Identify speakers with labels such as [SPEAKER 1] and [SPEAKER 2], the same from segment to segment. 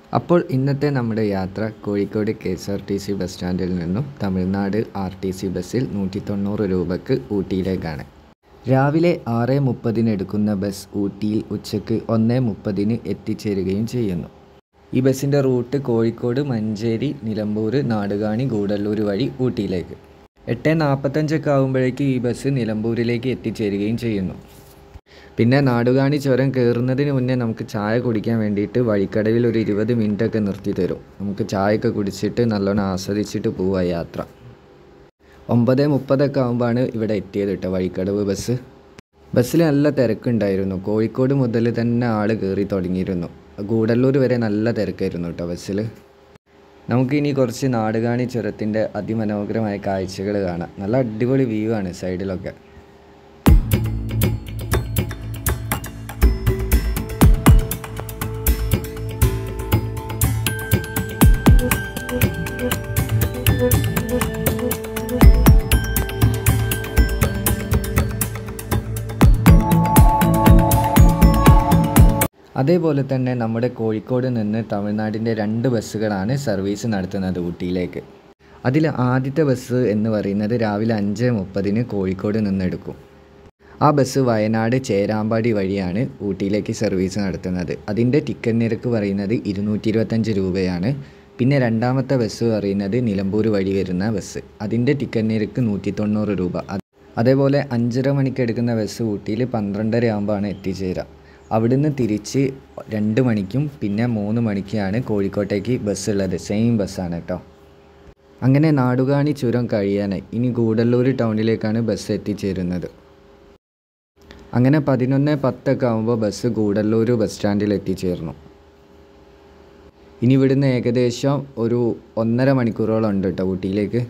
[SPEAKER 1] അപ്പോൾ ഇന്നത്തെ നമ്മുടെ യാത്ര Kozhikode K S R T C bus സ്റ്റാൻഡിൽ നിന്നും തമിഴ്നാട് ആർ ടി സി ബസ്സിൽ നൂറ്റി തൊണ്ണൂറ് രൂപയ്ക്ക് ഊട്ടിയിലേക്കാണ് രാവിലെ ആറ് മുപ്പതിന് എടുക്കുന്ന ബസ് ഊട്ടിയിൽ ഉച്ചയ്ക്ക് ഒന്ന് മുപ്പതിന് എത്തിച്ചേരുകയും ചെയ്യുന്നു ഈ ബസ്സിൻ്റെ റൂട്ട് കോഴിക്കോട് മഞ്ചേരി നിലമ്പൂർ നാടുകാണി ഗൂഡല്ലൂർ വഴി ഊട്ടിയിലേക്ക് എട്ട് നാൽപ്പത്തഞ്ചൊക്കെ ആകുമ്പോഴേക്ക് ഈ ബസ് നിലമ്പൂരിലേക്ക് എത്തിച്ചേരുകയും ചെയ്യുന്നു പിന്നെ നാടുകാണി ചുരം കയറുന്നതിന് മുന്നേ നമുക്ക് ചായ കുടിക്കാൻ വേണ്ടിയിട്ട് വഴിക്കടവിൽ ഒരു ഇരുപത് മിനിറ്റൊക്കെ നിർത്തി തരും നമുക്ക് ചായയൊക്കെ കുടിച്ചിട്ട് നല്ലോണം ആസ്വദിച്ചിട്ട് പോവുക യാത്ര ഒമ്പത് മുപ്പതൊക്കെ ആകുമ്പോഴാണ് ഇവിടെ എത്തിയത് കേട്ടോ വഴിക്കടവ് ബസ് ബസ്സിൽ നല്ല തിരക്കുണ്ടായിരുന്നു കോഴിക്കോട് മുതൽ തന്നെ ആൾ കയറി തുടങ്ങിയിരുന്നു ഗൂഡല്ലൂർ വരെ നല്ല തിരക്കായിരുന്നു കേട്ടോ ബസ്സിൽ നമുക്കിനി കുറച്ച് നാടുകാണി ചുരത്തിൻ്റെ അതിമനോഹരമായ കാഴ്ചകൾ കാണാം നല്ല അടിപൊളി വ്യൂ ആണ് സൈഡിലൊക്കെ അതേപോലെ തന്നെ നമ്മുടെ കോഴിക്കോട് നിന്ന് തമിഴ്നാടിൻ്റെ രണ്ട് ബസ്സുകളാണ് സർവീസ് നടത്തുന്നത് ഊട്ടിയിലേക്ക് അതിൽ ആദ്യത്തെ ബസ് എന്ന് പറയുന്നത് രാവിലെ അഞ്ച് മുപ്പതിന് കോഴിക്കോട് നിന്നെടുക്കും ആ ബസ് വയനാട് ചേരാമ്പാടി വഴിയാണ് ഊട്ടിയിലേക്ക് സർവീസ് നടത്തുന്നത് അതിൻ്റെ ടിക്കറ്റ് നിരക്ക് പറയുന്നത് ഇരുന്നൂറ്റി ഇരുപത്തഞ്ച് രൂപയാണ് പിന്നെ രണ്ടാമത്തെ ബസ് പറയുന്നത് നിലമ്പൂർ വഴി വരുന്ന ബസ് അതിൻ്റെ ടിക്കറ്റ് നിരക്ക് നൂറ്റി തൊണ്ണൂറ് രൂപ അതേപോലെ അഞ്ചര മണിക്ക് എടുക്കുന്ന ബസ് ഊട്ടിയിൽ പന്ത്രണ്ടര ആകുമ്പോഴാണ് എത്തിച്ചേരുക അവിടുന്ന് തിരിച്ച് രണ്ട് മണിക്കും പിന്നെ മൂന്ന് മണിക്കാണ് കോഴിക്കോട്ടേക്ക് ബസ് ഉള്ളത് സെയിം ബസ്സാണ് കേട്ടോ അങ്ങനെ നാടുകാണി ചുരം കഴിയാനായി ഇനി ഗൂഡല്ലൂർ ടൗണിലേക്കാണ് ബസ് എത്തിച്ചേരുന്നത് അങ്ങനെ പതിനൊന്ന് പത്തൊക്കെ ആകുമ്പോൾ ബസ് ഗൂഡല്ലൂർ ബസ് സ്റ്റാൻഡിൽ എത്തിച്ചേർന്നു ഇനി ഇവിടുന്ന് ഏകദേശം ഒരു ഒന്നര മണിക്കൂറോളം ഉണ്ട് കേട്ടോ ഊട്ടിയിലേക്ക്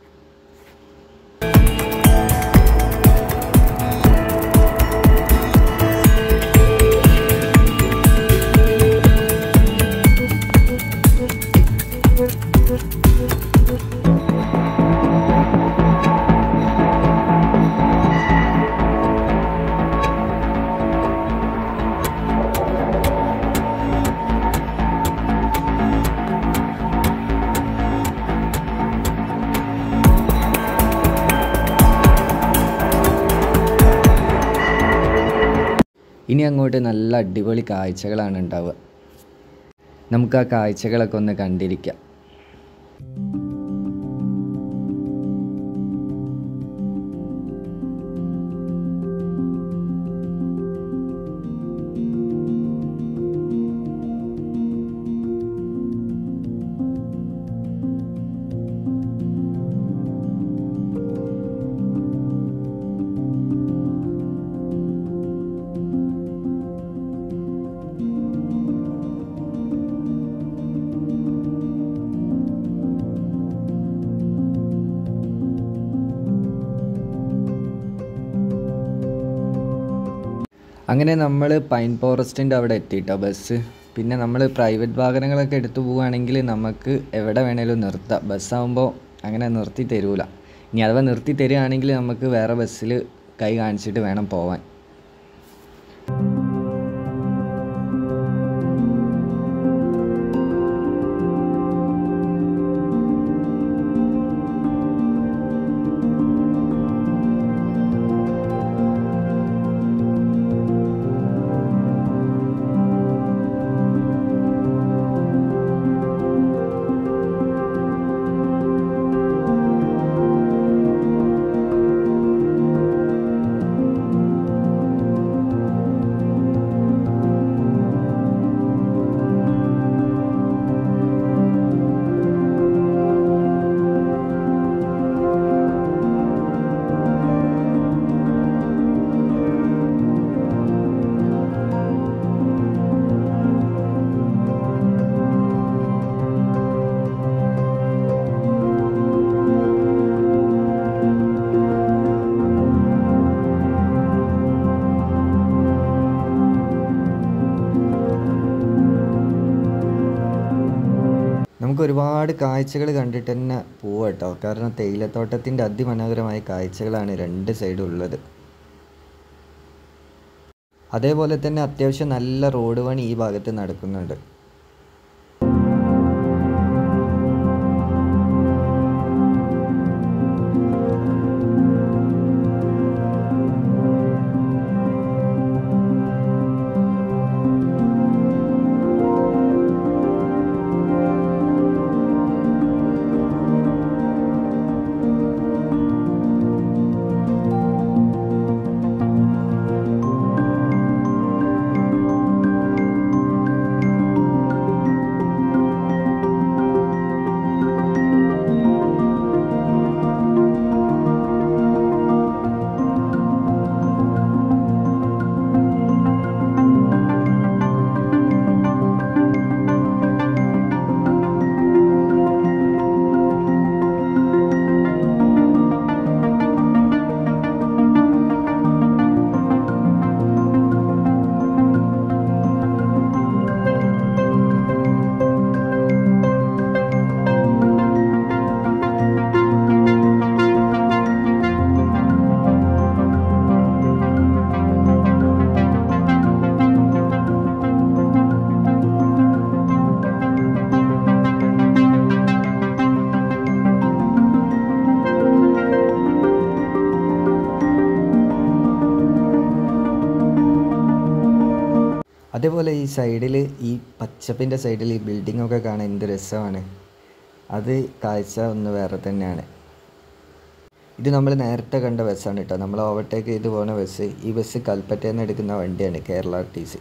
[SPEAKER 1] ഇനി അങ്ങോട്ട് നല്ല അടിപൊളി കാഴ്ചകളാണ് ഉണ്ടാവുക നമുക്ക് ആ കാഴ്ചകളൊക്കെ ഒന്ന് കണ്ടിരിക്കാം അങ്ങനെ നമ്മൾ പൈൻ ഫോറസ്റ്റിൻ്റെ അവിടെ എത്തിയിട്ടോ ബസ് പിന്നെ നമ്മൾ പ്രൈവറ്റ് വാഹനങ്ങളൊക്കെ എടുത്തു പോവുകയാണെങ്കിൽ നമുക്ക് എവിടെ വേണേലും നിർത്താം ബസ്സാകുമ്പോൾ അങ്ങനെ നിർത്തി തരൂല ഇനി അഥവാ നിർത്തി തരികയാണെങ്കിൽ നമുക്ക് വേറെ ബസ്സിൽ കൈ കാണിച്ചിട്ട് വേണം പോവാൻ നമുക്ക് ഒരുപാട് കാഴ്ചകൾ കണ്ടിട്ട് തന്നെ പോവാം കേട്ടോ കാരണം തേയിലത്തോട്ടത്തിൻ്റെ അതിമനോഹരമായ കാഴ്ചകളാണ് രണ്ട് സൈഡും ഉള്ളത് അതേപോലെ തന്നെ അത്യാവശ്യം നല്ല റോഡ് പണി ഈ ഭാഗത്ത് നടക്കുന്നുണ്ട് അതേപോലെ ഈ സൈഡിൽ ഈ പച്ചപ്പിൻ്റെ സൈഡിൽ ഈ ബിൽഡിങ്ങൊക്കെ കാണാൻ എന്ത് രസമാണ് അത് കാഴ്ച ഒന്ന് വേറെ തന്നെയാണ് ഇത് നമ്മൾ നേരത്തെ കണ്ട ബസ്സാണ് കേട്ടോ നമ്മൾ ഓവർടേക്ക് ചെയ്ത് പോകുന്ന ബസ് ഈ ബസ് കൽപ്പറ്റയിൽ നിന്ന് എടുക്കുന്ന വണ്ടിയാണ് കേരള ആർ ടി സി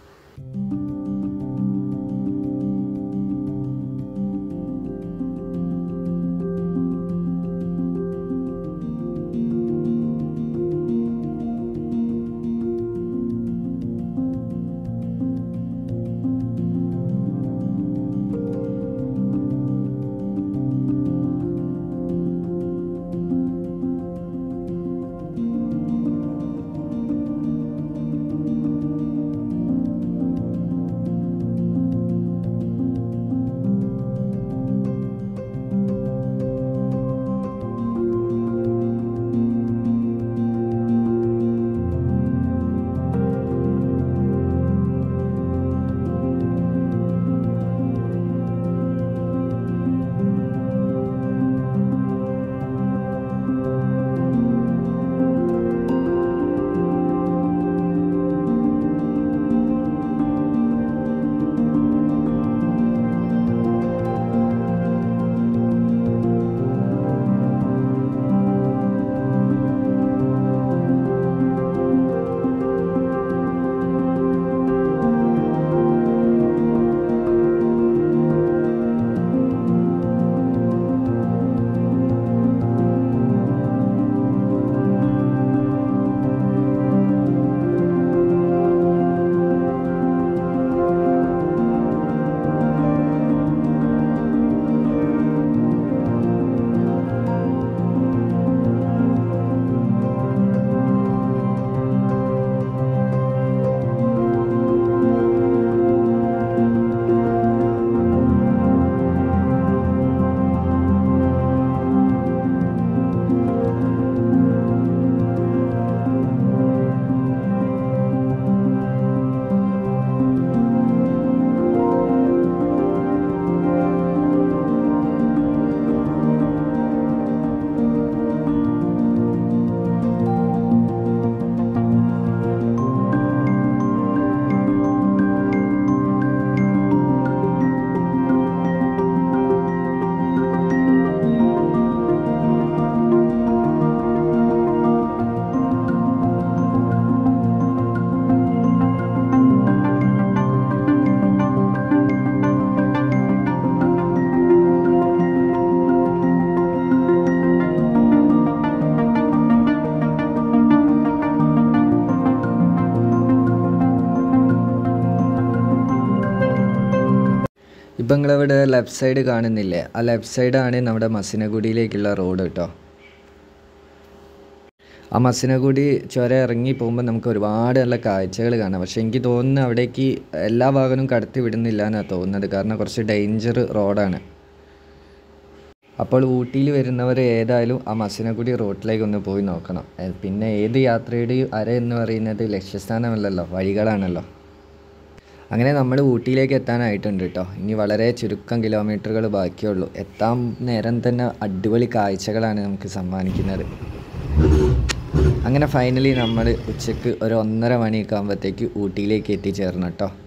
[SPEAKER 1] ഇപ്പം നിങ്ങളിവിടെ ലെഫ്റ്റ് സൈഡ് കാണുന്നില്ലേ ആ ലെഫ്റ്റ് സൈഡാണ് നമ്മുടെ മസിനഗുഡിയിലേക്കുള്ള റോഡ് കേട്ടോ ആ മസിനഗുഡി ചുരം ഇറങ്ങി പോകുമ്പോൾ നമുക്ക് ഒരുപാട് നല്ല കാഴ്ചകൾ കാണാം പക്ഷേ എനിക്ക് തോന്നുന്നു അവിടേക്ക് എല്ലാ ഭാഗവും കടത്തി വിടുന്നില്ല എന്നാണ് തോന്നുന്നത് കാരണം കുറച്ച് ഡേഞ്ചർ റോഡാണ് അപ്പോൾ ഊട്ടിയിൽ വരുന്നവർ ഏതായാലും ആ മസിനഗുഡി റോട്ടിലേക്ക് ഒന്ന് പോയി നോക്കണം ഏ, പിന്നെ ഏത് യാത്രയുടെയും അര എന്ന് പറയുന്നത് ലക്ഷ്യസ്ഥാനമല്ലല്ലോ വഴികളാണല്ലോ അങ്ങനെ നമ്മൾ ഊട്ടിയിലേക്ക് എത്താനായിട്ടുണ്ട് കേട്ടോ ഇനി വളരെ ചുരുക്കം കിലോമീറ്ററുകൾ ബാക്കിയുള്ളൂ എത്താൻ നേരം തന്നെ അടിപൊളി കാഴ്ചകളാണ് നമുക്ക് സമ്മാനിക്കുന്നത് അങ്ങനെ ഫൈനലി നമ്മൾ ഉച്ചയ്ക്ക് ഒരു ഒന്നര മണിയൊക്കെ ആകുമ്പോഴത്തേക്ക് ഊട്ടിയിലേക്ക് എത്തിച്ചേർന്നു കേട്ടോ